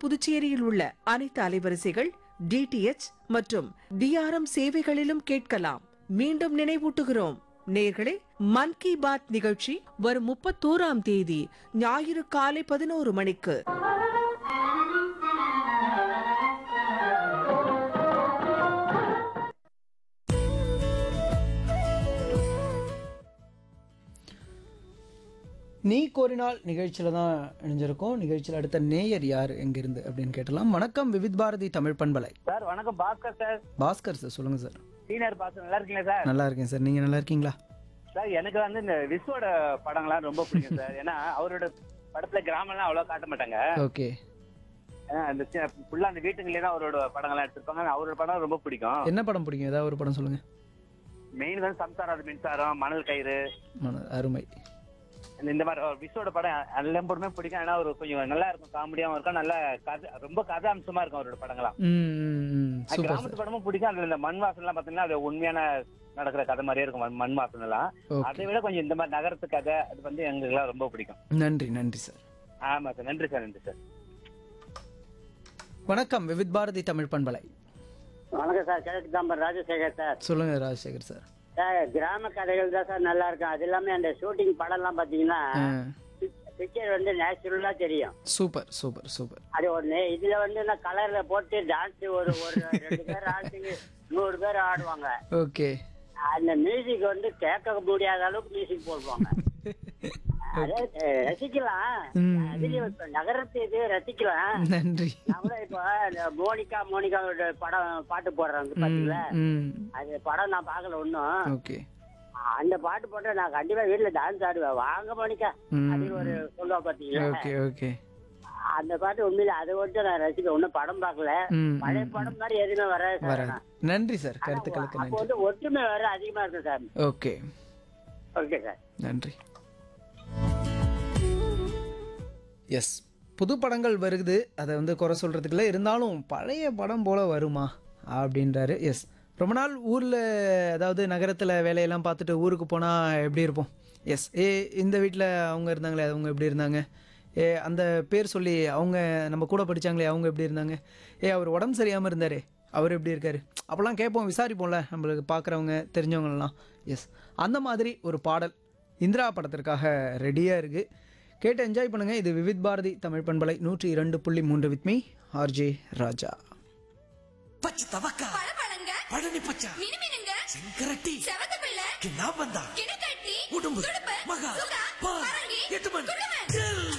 புதுச்சேரியில் உள்ள அனைத்து அலைவரிசைகள் டிடிஎச் மற்றும் டிஆர்எம் சேவைகளிலும் கேட்கலாம் மீண்டும் நினைவூட்டுகிறோம் நேர்களே மன் கி பாத் நிகழ்ச்சி வரும் முப்பத்தோராம் தேதி ஞாயிறு காலை பதினோரு மணிக்கு நீ கோரினால் நிகழ்ச்சியில் தான் இணைஞ்சிருக்கோம் நிகழ்ச்சியில் அடுத்த நேயர் யார் எங்கிருந்து அப்படின்னு கேட்டலாம் வணக்கம் விவித் பாரதி தமிழ் பண்பலை சார் வணக்கம் பாஸ்கர் சார் பாஸ்கர் சார் சொல்லுங்கள் சார் சீனியர் பாஸ்கர் நல்லா இருக்கீங்களா சார் நல்லா இருக்கேன் சார் நீங்கள் நல்லா இருக்கீங்களா சார் எனக்கு வந்து இந்த விஸ்வோட படங்கள்லாம் ரொம்ப பிடிக்கும் சார் ஏன்னா அவரோட படத்துல கிராமம்லாம் அவ்வளோ காட்ட மாட்டாங்க ஓகே ஏன்னா அந்த ஃபுல்லா அந்த வீட்டுங்களே தான் அவரோட படங்கள்லாம் எடுத்திருப்பாங்க அவரோட படம் ரொம்ப பிடிக்கும் என்ன படம் பிடிக்கும் ஏதாவது ஒரு படம் சொல்லுங்கள் மெயின் வந்து சம்சாரம் மின்சாரம் மணல் கயிறு மன அருமை இந்த- இந்த மாதிரி ஒரு விஸ்வோட படம் எல்லாம் படமே பிடிக்கும் ஏன்னா ஒரு கொஞ்சம் நல்லா இருக்கும் காமெடியாவும் இருக்கும் நல்ல கதை ரொம்ப கதை அம்சமா இருக்கும் அவரோட படங்கள்லாம் ம் ம், ம் அது சூப்பர் கிராமத்து சார் படமும் பிடிக்கும் அதுல இந்த மண் வாசனை எல்லாம் பாத்தீங்கன்னா அது உண்மையான நடக்கிற கதை மாதிரியே இருக்கும் மண்- மண் வாசனை எல்லாம் ஓகே அதை விட கொஞ்சம் இந்த மாதிரி நகரத்து கதை அது வந்து எங்களுக்குலாம் ரொம்ப பிடிக்கும் நன்றி நன்றி சார் ஆமா சார் நன்றி சார் நன்றி சார் வணக்கம் விவித் பாரதி தமிழ் பண்பலை வணக்கம் சார் கிழக்கு தாம்பரம் ராஜசேகர் சார் சொல்லுங்கள் ராஜசேகர் சார் சார் கிராம கதைகள் தான் சார் நல்லா இருக்கும் அது இல்லாம அந்த ஷூட்டிங் படம்லாம் பாத்தீங்கன்னா ஆ, பிக்சர் வந்து நேச்சுரலா தெரியும் சூப்பர் சூப்பர் சூப்பர் அது ஒண்ணு இதுல வந்து நான் கலர்ல போட்டு டான்ஸ் ஒரு ஒரு ரெண்டு பேர் ஆடுறதுக்கு நூறு பேர் ஆடுவாங்க ஓகே அந்த மியூசிக் வந்து கேட்க முடியாத அளவுக்கு மியூசிக் போடுவாங்க அதே அஹ், ரசிக்கலாம் ம். அதுலயும் இப்ப நகரத்து இது ரசிக்கலாம் நன்றி நான் கூட இப்போ இந்த மோனிகா மோனிகாவோட படம் பாட்டு போடுறாங்க ம் பாத்தீங்களா ம் அது படம் நான் பார்க்கல ஒன்னும் ஓகே அந்த பாட்டு போட்டு நான் கண்டிப்பா வீட்டுல டான்ஸ் ஆடுவேன் வாங்க மோனிகா ம். அப்படின்னு ஒரு சொல்லுவா பாத்தீங்களா ஓகே ஓகே அந்த பாட்டு உண்மையில அதை மட்டும் நான் ரசிக்க ஒன்னும் படம் பார்க்கல ம் பழைய படம் மாதிரி எதுவுமே வராது சார் வரேன் நன்றி சார் கருத்துக்களுக்கு அப்போ நன்றி வந்து ஒற்றுமை வேற அதிகமா இருக்கும் சார் ஓகே ஓகே சார் நன்றி எஸ் புது படங்கள் வருது அதை வந்து குறை சொல்கிறதுக்குள்ள இருந்தாலும் பழைய படம் போல் வருமா அப்படின்றாரு எஸ் ரொம்ப நாள் ஊரில் அதாவது நகரத்தில் வேலையெல்லாம் பார்த்துட்டு ஊருக்கு போனால் எப்படி இருப்போம் எஸ் ஏ இந்த வீட்டில் அவங்க இருந்தாங்களே அவங்க எப்படி இருந்தாங்க ஏ அந்த பேர் சொல்லி அவங்க நம்ம கூட படித்தாங்களே அவங்க எப்படி இருந்தாங்க ஏ அவர் உடம்பு சரியாமல் இருந்தார் அவர் எப்படி இருக்காரு அப்போல்லாம் கேட்போம் விசாரிப்போம்ல நம்மளுக்கு பார்க்குறவங்க தெரிஞ்சவங்களெலாம் எஸ் அந்த மாதிரி ஒரு பாடல் இந்திரா படத்திற்காக ரெடியாக இருக்குது கேட்டு என்ஜாய் பண்ணுங்கள் இது விவித் பாரதி தமிழ் பண்பலை நூற்றி இரண்டு புள்ளி மூன்று வித் மீ ஆர்ஜே ராஜா பச்சை தவக்கா பழங்க பழனி பச்சா மினுமினுங்க செங்கரட்டி செவந்த பிள்ளை கிண்ணா பந்தா கிணக்கட்டி உடும்பு துடுப்பு மகா சுகா பா பரங்கி எட்டுமன் குடுமன் ஜெல்